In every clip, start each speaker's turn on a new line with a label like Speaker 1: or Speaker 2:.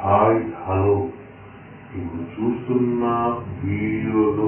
Speaker 1: hi hello ఇప్పుడు చూస్తున్న వీడియోలో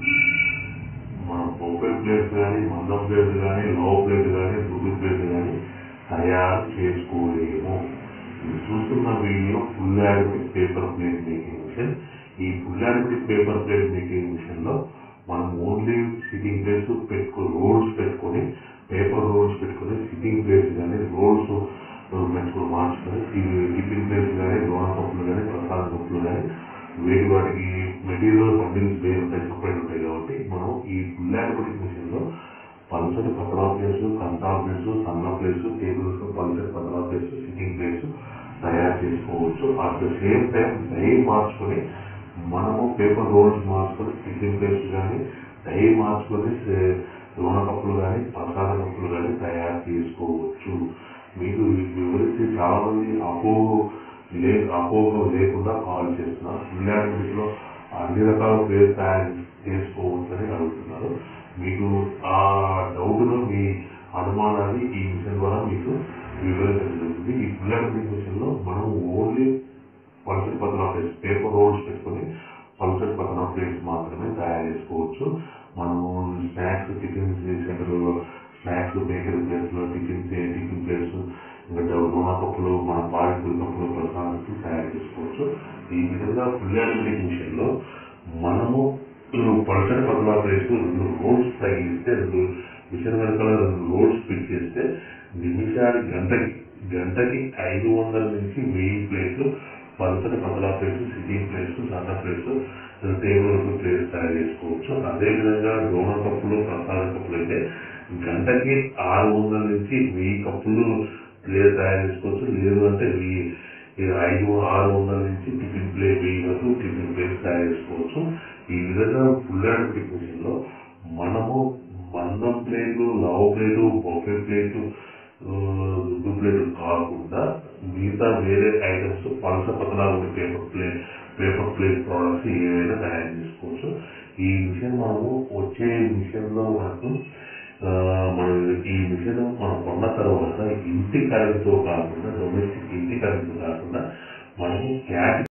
Speaker 1: మన ఓపెన్ ప్లేస్ కానీ మందం ప్లేస్ కానీ లో ప్లేస్ కానీ దుడ్డు ప్లేస్ కానీ తయారు చేసుకోలేము ఇప్పుడు చూస్తున్న video full automatic paper plate making machine ఈ full automatic paper plate making machine లో మనం ఓన్లీ సిట్టింగ్ ప్లేస్ పెట్టుకో రోల్స్ పెట్టుకొని పేపర్ రోల్స్ పెట్టుకొని సిట్టింగ్ ప్లేస్ కానీ రోల్స్ పెట్టుకొని మార్చుకొని టిఫిన్ ప్లేస్ కానీ లోన కప్పులు కానీ ప్రసాద కప్పులు కానీ వేటి వాటికి మెటీరియల్ బండిల్స్ వేరు ఉంటాయి సపరేట్ ఉంటాయి కాబట్టి మనం ఈ ఫుల్ యాడమిక్ మిషన్ లో పల్సటి పతలా ప్లేస్ కంటా ప్లేస్ సన్న ప్లేస్ టేబుల్స్ పల్సటి పతలా ప్లేస్ సిట్టింగ్ ప్లేస్ తయారు చేసుకోవచ్చు at the same time die మార్చుకొని మనము పేపర్ రోల్స్ మార్చుకొని సిట్టింగ్ ప్లేస్ కానీ డై మార్చుకొని లోన కప్పులు కానీ ప్రసాద కప్పులు కానీ తయారు చేసుకోవచ్చు మీకు వివరించి చాలా మంది అపోహ లే అపోహ లేకుండా కాల్ చేస్తున్నారు ఫుల్ లో అన్ని రకాల ప్లేస్ తయారు చేసుకోవచ్చని అడుగుతున్నారు మీకు ఆ డౌట్ను మీ అనుమానాన్ని ఈ మిషన్ ద్వారా మీకు వివరించడం జరుగుతుంది ఈ ఫుల్ మిషన్ లో మనం ఓన్లీ పల్సర్ పతనా ప్లేస్ పేపర్ రోల్స్ పెట్టుకొని పల్సర్ పతనా ప్లేస్ మాత్రమే తయారు చేసుకోవచ్చు మనము స్నాక్స్ టిఫిన్ సెంటర్లో స్నాక్స్ బేకరీ ప్లేస్లో టిఫిన్ టిఫిన్ ప్లేస్ ఇంకా నూనె కప్పులు మన పాలకూర కప్పులు ప్రసాదానికి తయారు చేసుకోవచ్చు ఈ విధంగా ఫుల్ యానిమేటిక్ మిషన్ లో మనము పల్సర్ పతనా ప్లేస్ రెండు రోల్స్ తగిలిస్తే రెండు మిషన్ వెనకాల రెండు రోల్స్ ఫిట్ చేస్తే నిమిషానికి గంటకి గంటకి ఐదు వందల నుంచి వెయ్యి ప్లేట్లు పల్సర్ పతలా ప్లేస్ సిట్టింగ్ ప్లేస్ సన్న ప్లేస్ టేబుల్ ప్లేస్ తయారు చేసుకోవచ్చు అదేవిధంగా డోన కప్పులు ప్రసాద కప్పులు అయితే గంటకి ఆరు వందల నుంచి వెయ్యి కప్పులు ప్లేస్ తయారు చేసుకోవచ్చు లేదు అంటే వెయ్యి ఐదు ఆరు వందల నుంచి టిఫిన్ ప్లేట్ వెయ్యి వరకు టిఫిన్ ప్లేస్ తయారు చేసుకోవచ్చు ఈ విధంగా ఫుల్ ఆటోమేటిక్ మిషన్ లో మనము మందం ప్లేట్లు లవ్ ప్లేటు బొఫే ప్లేటు దుడ్డు ప్లేట్ కాకుండా మిగతా వేరే ఐటమ్స్ పలస పతలా ఉండే paper plate paper plate products ఏవైనా తయారు చేసుకోవచ్చు ఈ మిషన్ మనము వచ్చే మిషన్ లో మనకు మనం ఈ మిషన్ మనం కొన్న తర్వాత ఇంటి కరెంట్తో కాకుండా డొమెస్టిక్ ఇంటి కరెంట్తో కాకుండా మనము క్యాట్